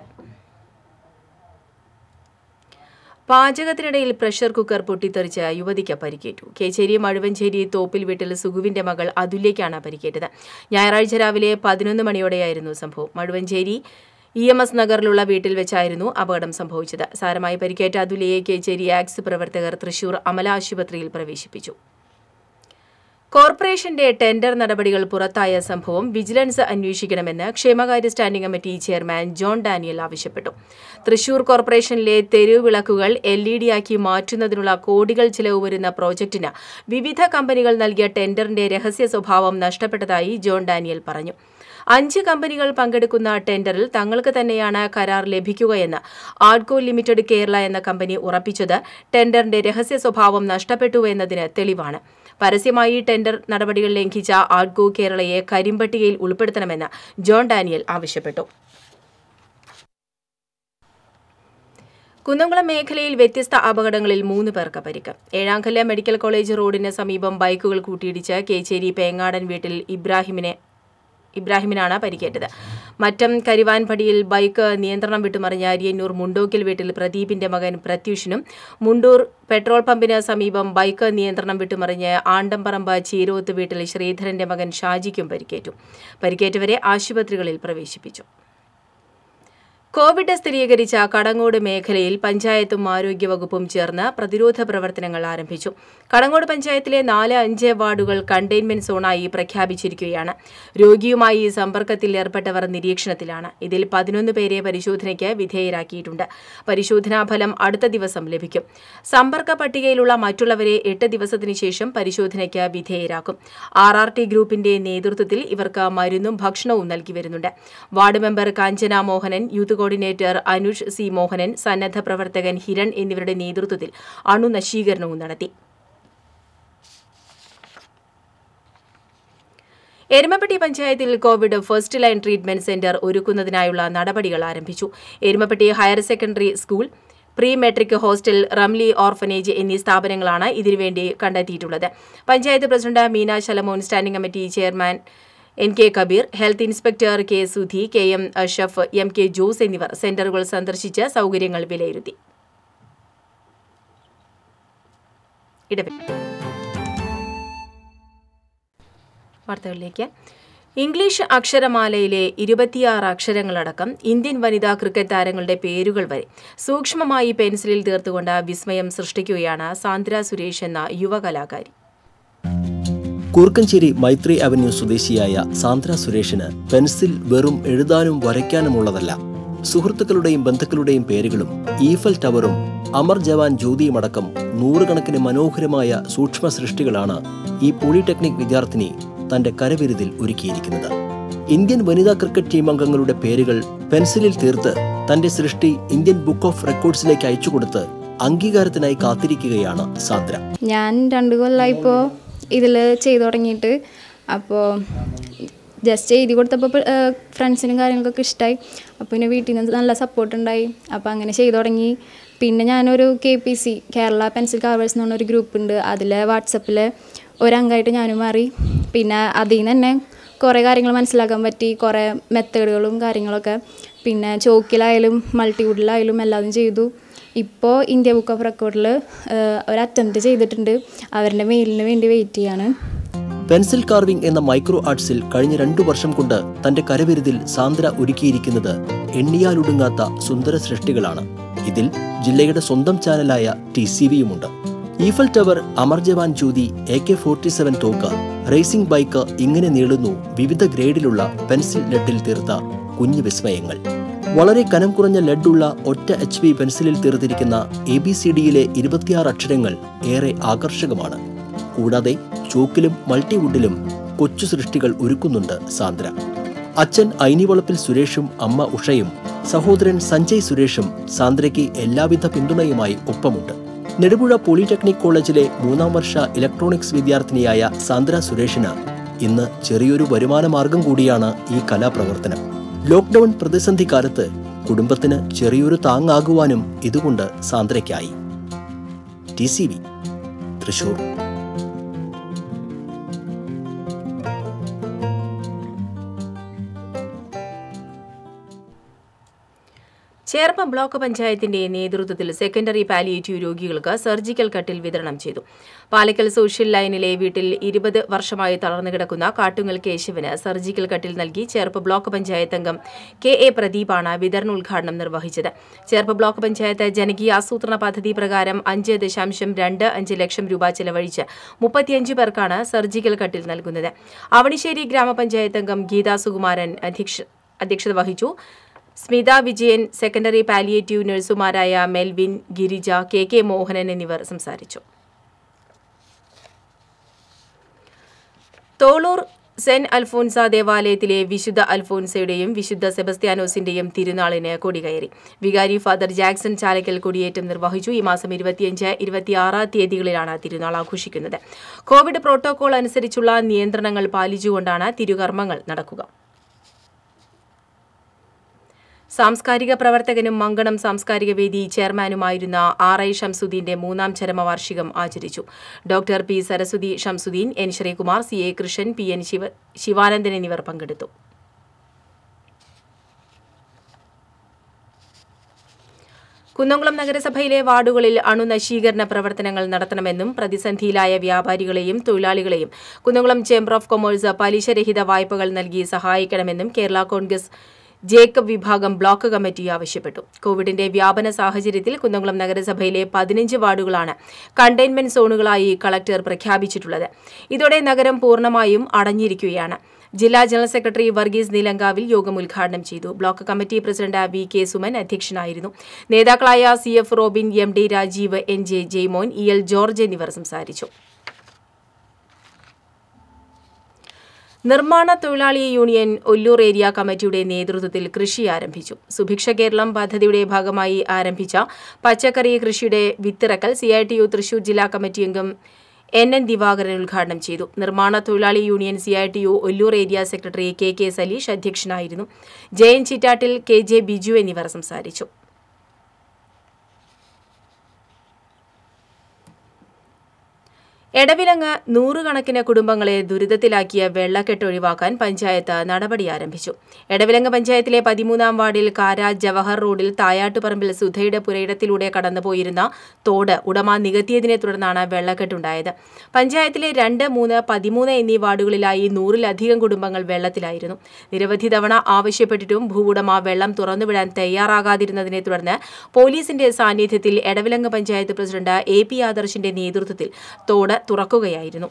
പാചകത്തിനിടയിൽ പ്രഷർ കുക്കർ പൊട്ടിത്തെറിച്ച യുവതിക്ക് പരിക്കേറ്റു കേച്ചേരി മഴുവഞ്ചേരി തോപ്പിൽ വീട്ടിൽ സുഗുവിന്റെ മകൾ അതുല്യയ്ക്കാണ് പരിക്കേറ്റത് ഞായറാഴ്ച രാവിലെ പതിനൊന്ന് മണിയോടെയായിരുന്നു സംഭവം മഴുവഞ്ചേരി ഇ എം എസ് നഗറിലുള്ള വീട്ടിൽ വെച്ചായിരുന്നു അപകടം സംഭവിച്ചത് സാരമായി പരിക്കേറ്റ അതുല്യയെ കേച്ചേരി ആക്സ് പ്രവർത്തകർ തൃശൂർ അമല ആശുപത്രിയിൽ പ്രവേശിപ്പിച്ചു കോർപ്പറേഷന്റെ ടെൻഡർ നടപടികൾ പുറത്തായ സംഭവം വിജിലൻസ് അന്വേഷിക്കണമെന്ന് ക്ഷേമകാര്യ standing committee chairman John Daniel ആവശ്യപ്പെട്ടു തൃശൂർ കോർപ്പറേഷനിലെ തെരുവിളക്കുകൾ എൽ ഇ ഡി ആക്കി മാറ്റുന്നതിനുള്ള കോടികൾ ചിലവ് വരുന്ന പ്രോജക്ടിന് വിവിധ കമ്പനികൾ നൽകിയ ടെൻഡറിന്റെ രഹസ്യ സ്വഭാവം നഷ്ടപ്പെട്ടതായി ജോൺ ഡാനിയൽ പറഞ്ഞു അഞ്ച് കമ്പനികൾ പങ്കെടുക്കുന്ന ടെൻഡറിൽ തങ്ങൾക്ക് തന്നെയാണ് കരാർ ലഭിക്കുകയെന്ന് ആഡ്കോ ലിമിറ്റഡ് കേരള എന്ന കമ്പനി ഉറപ്പിച്ചത് ടെൻഡറിന്റെ രഹസ്യ സ്വഭാവം നഷ്ടപ്പെട്ടു എന്നതിന് തെളിവാണ് പരസ്യമായി ടെൻഡർ നടപടികൾ ലംഘിച്ച ആഡ്കോ കേരളയെ കരിമ്പട്ടികയിൽ ഉൾപ്പെടുത്തണമെന്ന് ജോൺ ഡാനിയൽ ആവശ്യപ്പെട്ടു കുന്നംകുളം മേഖലയിൽ വ്യത്യസ്ത അപകടങ്ങളിൽ മൂന്ന് പേർക്ക് പരിക്ക് ഏഴാങ്കല്ല മെഡിക്കൽ കോളേജ് റോഡിന് സമീപം ബൈക്കുകൾ കൂട്ടിയിടിച്ച് കേച്ചേരി പേങ്ങാടൻ വീട്ടിൽ ഇബ്രാഹിമിനെ ഇബ്രാഹിമിനാണ് പരിക്കേറ്റത് മറ്റം കരിവാൻപടിയിൽ ബൈക്ക് നിയന്ത്രണം വിട്ടുമറിഞ്ഞ അരിയന്നൂർ മുണ്ടോക്കിൽ വീട്ടിൽ പ്രദീപിന്റെ മകൻ പ്രത്യൂഷിനും മുണ്ടൂർ പെട്രോൾ പമ്പിന് സമീപം ബൈക്ക് നിയന്ത്രണം വിട്ടുമറിഞ്ഞ് ആണ്ടംപറമ്പ് ചീരോത്ത് വീട്ടിൽ ശ്രീധരന്റെ മകൻ ഷാജിക്കും പരിക്കേറ്റു പരിക്കേറ്റവരെ ആശുപത്രികളിൽ പ്രവേശിപ്പിച്ചു കോവിഡ് സ്ഥിരീകരിച്ച കടങ്ങോട് മേഖലയിൽ പഞ്ചായത്തും ആരോഗ്യവകുപ്പും ചേർന്ന് പ്രതിരോധ പ്രവർത്തനങ്ങൾ ആരംഭിച്ചു കടങ്ങോട് പഞ്ചായത്തിലെ നാല് അഞ്ച് വാർഡുകൾ കണ്ടെയ്ൻമെന്റ് സോണായി പ്രഖ്യാപിച്ചിരിക്കുകയാണ് രോഗിയുമായി സമ്പർക്കത്തിൽ ഏർപ്പെട്ടവർ നിരീക്ഷണത്തിലാണ് ഇതിൽ പതിനൊന്ന് പേരെ പരിശോധനയ്ക്ക് വിധേയരാക്കിയിട്ടുണ്ട് പരിശോധനാ ഫലം അടുത്ത ദിവസം ലഭിക്കും സമ്പർക്ക പട്ടികയിലുള്ള മറ്റുള്ളവരെ എട്ട് ദിവസത്തിനു ശേഷം പരിശോധനയ്ക്ക് വിധേയരാക്കും ആർ ആർ ടി ഗ്രൂപ്പിന്റെ നേതൃത്വത്തിൽ ഇവർക്ക് മരുന്നും ഭക്ഷണവും നൽകി വരുന്നുണ്ട് ward member Kanchana Mohanan youth coordinator Anush C Mohanan സന്നദ്ധ പ്രവർത്തകൻ ഹിരൺ എന്നിവരുടെ നേതൃത്വത്തിൽ അണുനശീകരണവും നടത്തി എരുമപ്പെട്ടി പഞ്ചായത്തിൽ Covid first line treatment centre ഒരുക്കുന്നതിനായുള്ള നടപടികൾ ആരംഭിച്ചു Erumapetty higher secondary school pre matric hostel Ramli orphanage എന്നീ സ്ഥാപനങ്ങളാണ് ഇതിനുവേണ്ടി കണ്ടെത്തിയിട്ടുള്ളത് panchayat president Meena Shalamon standing committee chairman N K Kabeer health inspector K Sudhi K M Ashaf M K Jose എന്നിവർ സെന്ററുകൾ സന്ദർശിച്ച് സൗകര്യങ്ങൾ വിലയിരുത്തി ഇടവേ വാർത്തകളിലേക്ക് ഇംഗ്ലീഷ് അക്ഷരമാലയിലെ ഇരുപത്തിയാറ് അക്ഷരങ്ങളടക്കം ഇന്ത്യൻ വനിതാ ക്രിക്കറ്റ് താരങ്ങളുടെ പേരുകൾ വരെ സൂക്ഷ്മമായി പെൻസിലിൽ തീർത്തുകൊണ്ട് വിസ്മയം സൃഷ്ടിക്കുകയാണ് സാന്ദ്ര സുരേഷ് എന്ന യുവകലാകാരി കൂർക്കഞ്ചേരി മൈത്രി അവന്യൂ സ്വദേശിയായ സാന്ദ്ര സുരേഷിന് പെൻസിൽ വെറും എഴുതാനും വരയ്ക്കാനുമുള്ളതല്ല സുഹൃത്തുക്കളുടെയും ബന്ധുക്കളുടെയും പേരുകളും ഈഫൽ ടവറും അമർ ജവാൻ ജ്യോതിയുമടക്കം നൂറുകണക്കിന് മനോഹരമായ സൂക്ഷ്മ സൃഷ്ടികളാണ് ഈ പോളിടെക്നിക് വിദ്യാർത്ഥിനി തന്റെ കരവിരുതിൽ ഒരുക്കിയിരിക്കുന്നത് ഇന്ത്യൻ വനിതാ ക്രിക്കറ്റ് ടീം അംഗങ്ങളുടെ പേരുകൾ പെൻസിലിൽ തീർത്ത് തന്റെ സൃഷ്ടി ഇന്ത്യൻ ബുക്ക് ഓഫ് റെക്കോർഡ്സിലേക്ക് അയച്ചുകൊടുത്ത് അംഗീകാരത്തിനായി കാത്തിരിക്കുകയാണ് സാന്ദ്ര ഞാൻ രണ്ട് കൊല്ലമായി ഇപ്പോൾ ഇതിൽ ചെയ്തു തുടങ്ങിയിട്ട് അപ്പോൾ ജസ്റ്റ് എഴുതി കൊടുത്തപ്പോൾ ഫ്രണ്ട്സിനും കാര്യങ്ങൾക്കൊക്കെ ഇഷ്ടമായി അപ്പോൾ പിന്നെ വീട്ടിൽ നിന്ന് നല്ല സപ്പോർട്ട് ഉണ്ടായി അപ്പോൾ അങ്ങനെ ചെയ്തു തുടങ്ങി പിന്നെ ഞാനൊരു K P C Kerala pencil carvers എന്ന് പറഞ്ഞൊരു ഗ്രൂപ്പ് ഉണ്ട് അതിൽ വാട്സപ്പിൽ ഒരംഗമായിട്ട് ഞാനും മാറി പിന്നെ അതിൽ നിന്ന് തന്നെ കുറേ കാര്യങ്ങൾ മനസ്സിലാക്കാൻ പറ്റി കുറേ മെത്തേഡുകളും കാര്യങ്ങളൊക്കെ പിന്നെ ചോക്കിലായാലും മൾട്ടിവുഡിലായാലും എല്ലാതും ചെയ്തു ഇപ്പോൾ ഇന്ത്യ ബുക്ക് ഓഫ് റെക്കോർഡിൽ ഒരു അറ്റംപ്റ്റ് ചെയ്തിട്ടുണ്ട് അവരുടെ മെയിലിന് വേണ്ടി വെയിറ്റ് ചെയ്യാണ് പെൻസിൽ കാർവിംഗ് എന്ന മൈക്രോ ആർട്സിൽ കഴിഞ്ഞ രണ്ടു വർഷം കൊണ്ട് തന്റെ കരവിരുതിൽ സാന്ദ്ര ഒരുക്കിയിരിക്കുന്നത് എണ്ണിയാലൊടുങ്ങാത്ത സുന്ദര സൃഷ്ടികളാണ് ഇതിൽ ജില്ലയുടെ സ്വന്തം ചാനലായ ടി സി വിയുമുണ്ട് Eiffel tower Amar Jawan Jyoti A K forty seven തോക്ക് റേസിംഗ് ബൈക്ക് ഇങ്ങനെ നീളുന്നു വിവിധ ഗ്രേഡിലുള്ള പെൻസിൽ ലെഡിൽ തീർത്ത കുഞ്ഞു വിസ്മയങ്ങൾ വളരെ കനം കുറഞ്ഞ ലെഡുള്ള ഒറ്റ എച്ച് പി പെൻസിലിൽ തീർത്തിരിക്കുന്ന എ ബി സി ഡിയിലെ ഇരുപത്തിയാറ് അക്ഷരങ്ങൾ ഏറെ ആകർഷകമാണ് കൂടാതെ ചോക്കിലും മൾട്ടിവുഡിലും കൊച്ചു സൃഷ്ടികൾ ഒരുക്കുന്നുണ്ട് സാന്ദ്ര അച്ഛൻ ഐനിവളപ്പിൽ സുരേഷും അമ്മ ഉഷയും സഹോദരൻ സഞ്ജയ് സുരേഷും സാന്ദ്രയ്ക്ക് എല്ലാവിധ പിന്തുണയുമായി ഒപ്പമുണ്ട് നെടുപുഴ പോളിടെക്നിക് കോളേജിലെ മൂന്നാം വർഷ ഇലക്ട്രോണിക്സ് വിദ്യാർത്ഥിനിയായ സാന്ദ്ര സുരേഷിന് ഇന്ന് ചെറിയൊരു വരുമാന മാർഗം കൂടിയാണ് ഈ കലാപ്രവർത്തനം ലോക്ക്ഡൌൺ പ്രതിസന്ധി കാലത്ത് കുടുംബത്തിന് ചെറിയൊരു താങ്ങാകുവാനും ഇതുകൊണ്ട് സാന്ദ്രയ്ക്കായി T C V Thrissur Cherpu block പഞ്ചായത്തിന്റെ നേതൃത്വത്തിൽ സെക്കൻഡറി പാലിയേറ്റീവ് രോഗികൾക്ക് സർജിക്കൽ കട്ടിൽ വിതരണം ചെയ്തു പാലക്കൽ സോഷ്യൽ ലൈനിലെ വീട്ടിൽ ഇരുപത് വർഷമായി തളർന്നു കിടക്കുന്ന കാട്ടുങ്ങൽ കേശവന് സർജിക്കൽ കട്ടിൽ നൽകി ചേർപ്പ് ബ്ലോക്ക് പഞ്ചായത്ത് അംഗം കെ എ പ്രദീപാണ് വിതരണോദ്ഘാടനം നിർവഹിച്ചത് ചേർപ്പ് ബ്ലോക്ക് പഞ്ചായത്ത് ജനകീയ ആസൂത്രണ പദ്ധതി പ്രകാരം അഞ്ച് ദശാംശം രണ്ട് അഞ്ച് ലക്ഷം രൂപ ചെലവഴിച്ച് മുപ്പത്തിയഞ്ച് പേർക്കാണ് സർജിക്കൽ കട്ടിൽ നൽകുന്നത് അവണിശ്ശേരി ഗ്രാമപഞ്ചായത്ത് അംഗം ഗീതാ സുകുമാരൻ അധ്യക്ഷ അധ്യക്ഷത വഹിച്ചു സ്മിത വിജയൻ സെക്കൻഡറി പാലിയേറ്റീവ് നഴ്സുമാരായ Melvin Girija K K Mohanan എന്നിവർ സംസാരിച്ചു തോളൂർ സെന്റ് അൽഫോൻസ ദേവാലയത്തിലെ വിശുദ്ധ അൽഫോൻസയുടെയും വിശുദ്ധ സെബസ്ത്യാനോസിന്റെയും തിരുനാളിന് കൊടികയറി വികാരി ഫാദർ ജാക്സൺ ചാലക്കൽ കൊടിയേറ്റം നിർവഹിച്ചു ഈ മാസം ഇരുപത്തിയഞ്ച് ഇരുപത്തിയാറ് തീയതികളിലാണ് തിരുനാൾ ആഘോഷിക്കുന്നത് കോവിഡ് പ്രോട്ടോകോൾ അനുസരിച്ചുള്ള നിയന്ത്രണങ്ങൾ പാലിച്ചുകൊണ്ടാണ് തിരുകർമ്മങ്ങൾ നടക്കുക സാംസ്കാരിക പ്രവർത്തകനും മങ്കണം സാംസ്കാരിക വേദി ചെയർമാനുമായിരുന്ന ആർ ഐ ഷംസുദ്ദീന്റെ മൂന്നാം ചരമവാർഷികം ആചരിച്ചു doctor P Saraswathi Shamsudheen N Sreekumar C A Krishnan P N Shiva Sivanandan എന്നിവർ പങ്കെടുത്തു കുന്നംകുളം നഗരസഭയിലെ വാർഡുകളിൽ അണുനശീകരണ പ്രവർത്തനങ്ങൾ നടത്തണമെന്നും പ്രതിസന്ധിയിലായ വ്യാപാരികളെയും തൊഴിലാളികളെയും കുന്നംകുളം ചേംബർ ഓഫ് കൊമേഴ്സ് പലിശരഹിത വായ്പകൾ നൽകി സഹായിക്കണമെന്നും കേരള കോൺഗ്രസ് ജേക്കബ് വിഭാഗം ബ്ലോക്ക് കമ്മിറ്റി ആവശ്യപ്പെട്ടു കോവിഡിന്റെ വ്യാപന സാഹചര്യത്തിൽ കുന്നംകുളം നഗരസഭയിലെ പതിനഞ്ച് വാർഡുകളാണ് കണ്ടെയ്ൻമെന്റ് സോണുകളായി കളക്ടർ പ്രഖ്യാപിച്ചിട്ടുള്ളത് ഇതോടെ നഗരം പൂർണ്ണമായും അടഞ്ഞിരിക്കുകയാണ് ജില്ലാ ജനറൽ സെക്രട്ടറി വർഗീസ് നീലങ്കാവിൽ യോഗം ഉദ്ഘാടനം ചെയ്തു block committee president V K Suman അധ്യക്ഷനായിരുന്നു നേതാക്കളായ C F Robin M D Rajeev N J Jaimon E L George എന്നിവർ സംസാരിച്ചു നിർമ്മാണ തൊഴിലാളി യൂണിയൻ ഒല്ലൂർ ഏരിയ കമ്മിറ്റിയുടെ നേതൃത്വത്തിൽ കൃഷി ആരംഭിച്ചു സുഭിക്ഷ കേരളം പദ്ധതിയുടെ ഭാഗമായി ആരംഭിച്ച പച്ചക്കറി കൃഷിയുടെ വിത്തിറക്കൽ C I T U Thrissur ജില്ലാ കമ്മിറ്റി അംഗം എൻ എൻ ദിവാകരൻ ഉദ്ഘാടനം ചെയ്തു നിർമ്മാണ തൊഴിലാളി union C I T U Ollur area secretary K K Saleesh അധ്യക്ഷനായിരുന്നു ജയൻ ചിറ്റാട്ടിൽ കെ ജെ ബിജു എന്നിവർ സംസാരിച്ചു എടവിലങ്ങ് നൂറുകണക്കിന് കുടുംബങ്ങളെ ദുരിതത്തിലാക്കിയ വെള്ളക്കെട്ട് ഒഴിവാക്കാൻ പഞ്ചായത്ത് നടപടി ആരംഭിച്ചു എടവിലങ്ങ് പഞ്ചായത്തിലെ പതിമൂന്നാം വാർഡിൽ കാര ജവഹർ റോഡിൽ തായാട്ടുപറമ്പിൽ സുധയുടെ പുരയിടത്തിലൂടെ കടന്നുപോയിരുന്ന തോട് ഉടമ നികത്തിയതിനെ തുടർന്നാണ് വെള്ളക്കെട്ടുണ്ടായത് പഞ്ചായത്തിലെ രണ്ട് മൂന്ന് പതിമൂന്ന് എന്നീ വാർഡുകളിലായി നൂറിലധികം കുടുംബങ്ങൾ വെള്ളത്തിലായിരുന്നു നിരവധി തവണ ആവശ്യപ്പെട്ടിട്ടും ഭൂവുടമ വെള്ളം തുറന്നുവിടാൻ തയ്യാറാകാതിരുന്നതിനെ തുടർന്ന് പോലീസിന്റെ സാന്നിധ്യത്തിൽ Edavilangu panchayat president A P ആദർശിന്റെ നേതൃത്വത്തിൽ തോട് തുറക്കുകയായിരുന്നു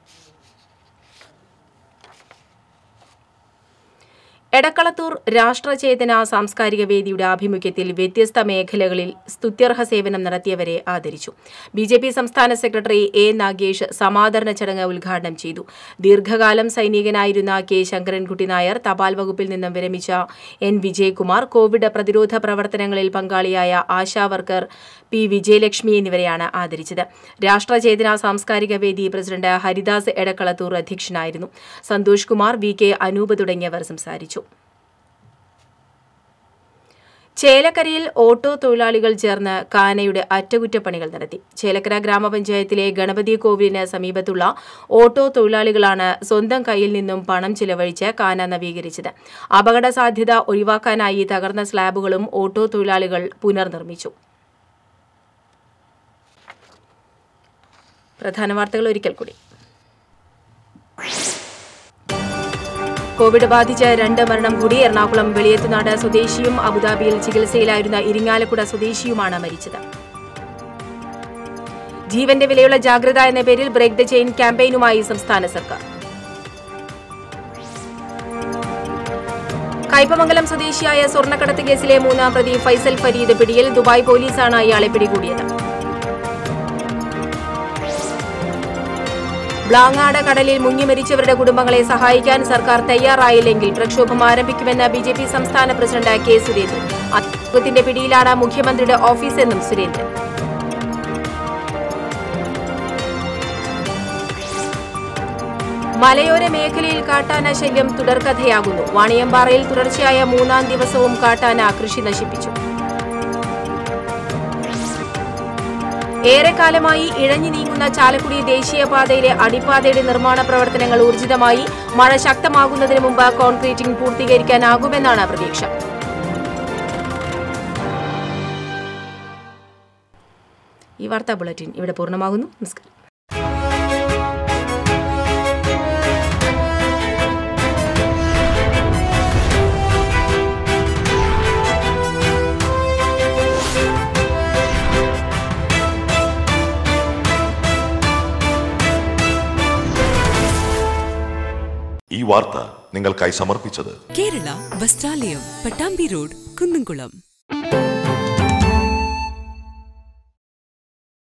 എടക്കളത്തൂർ രാഷ്ട്രചേതന സാംസ്കാരിക വേദിയുടെ ആഭിമുഖ്യത്തിൽ വ്യത്യസ്ത മേഖലകളിൽ സ്തുത്യർഹ സേവനം നടത്തിയവരെ ആദരിച്ചു ബി ജെ പി സംസ്ഥാന സെക്രട്ടറി എ നാഗേഷ് സമാദരണ ചടങ്ങ് ഉദ്ഘാടനം ചെയ്തു ദീർഘകാലം സൈനികനായിരുന്ന കെ ശങ്കരൻകുട്ടി നായർ തപാൽ വകുപ്പിൽ നിന്നും വിരമിച്ച എൻ വിജയകുമാർ കോവിഡ് പ്രതിരോധ പ്രവർത്തനങ്ങളിൽ പങ്കാളിയായ ആശാ വർക്കർ പി വിജയലക്ഷ്മി എന്നിവരെയാണ് ആദരിച്ചത് രാഷ്ട്രചേതന സാംസ്കാരിക വേദി പ്രസിഡന്റ് ഹരിദാസ് എടക്കളത്തൂർ അധ്യക്ഷനായിരുന്നു സന്തോഷ് കുമാർ വി കെ അനൂപ് തുടങ്ങിയവർ സംസാരിച്ചു ചേലക്കരയിൽ ഓട്ടോ തൊഴിലാളികൾ ചേർന്ന് കാനയുടെ അറ്റകുറ്റപ്പണികൾ നടത്തി ചേലക്കര ഗ്രാമപഞ്ചായത്തിലെ ഗണപതി കോവിലിന് സമീപത്തുള്ള ഓട്ടോ തൊഴിലാളികളാണ് സ്വന്തം കയ്യിൽ നിന്നും പണം ചിലവഴിച്ച് കാന നവീകരിച്ചത് അപകട സാധ്യത ഒഴിവാക്കാനായി തകർന്ന സ്ലാബുകളും ഓട്ടോ തൊഴിലാളികൾ പുനർനിർമ്മിച്ചു പ്രധാന വാർത്തകൾ ഒരിക്കൽ കൂടി കോവിഡ് ബാധിച്ച് രണ്ട് മരണം കൂടി എറണാകുളം വെളിയത്തുനാട് സ്വദേശിയും അബുദാബിയിൽ ചികിത്സയിലായിരുന്ന ഇരിങ്ങാലക്കുട സ്വദേശിയുമാണ് മരിച്ചത് ജീവന്റെ വിലയുള്ള ജാഗ്രത എന്ന പേരിൽ ബ്രേക്ക് ദ ചെയിൻ ക്യാമ്പയിനുമായി സംസ്ഥാന സർക്കാർ കയ്പമംഗലം സ്വദേശിയായ സ്വർണ്ണക്കടത്ത് കേസിലെ മൂന്നാം പ്രതി ഫൈസൽ ഫരീദ് പിടിയിൽ ദുബായ് പോലീസാണ് ഇയാളെ പിടികൂടിയത് ബ്ലാങ്ങാട് കടലിൽ മുങ്ങിമരിച്ചവരുടെ കുടുംബങ്ങളെ സഹായിക്കാൻ സർക്കാർ തയ്യാറായില്ലെങ്കിൽ പ്രക്ഷോഭം ആരംഭിക്കുമെന്ന് ബി ജെ പി സംസ്ഥാന പ്രസിഡന്റ് കെ സുരേന്ദ്രൻ അത്തിന്റെ പിടിയിലാണ് മുഖ്യമന്ത്രിയുടെ ഓഫീസെന്നും സുരേന്ദ്രൻ മലയോര മേഖലയിൽ കാട്ടാന ശല്യം തുടർക്കഥയാകുന്നു വാണിയമ്പാറയിൽ തുടർച്ചയായ മൂന്നാം ദിവസവും കാട്ടാന കൃഷി നശിപ്പിച്ചു ഏറെക്കാലമായി ഇഴഞ്ഞു നീങ്ങുന്ന ചാലക്കുടി ദേശീയപാതയിലെ അടിപ്പാതയുടെ നിർമ്മാണ പ്രവർത്തനങ്ങൾ ഊർജിതമായി മഴ ശക്തമാകുന്നതിന് മുമ്പ് കോൺക്രീറ്റിംഗ് പൂർത്തീകരിക്കാനാകുമെന്നാണ് പ്രതീക്ഷ ഈ വാർത്താ ബുള്ളറ്റിൻ ഇവിടെ പൂർണ്ണമാകുന്നു നമസ്കാരം ഈ വാർത്ത നിങ്ങൾക്കായി സമർപ്പിച്ചത് കേരള വസ്ത്രാലയം പട്ടാമ്പി റോഡ് കുന്നംകുളം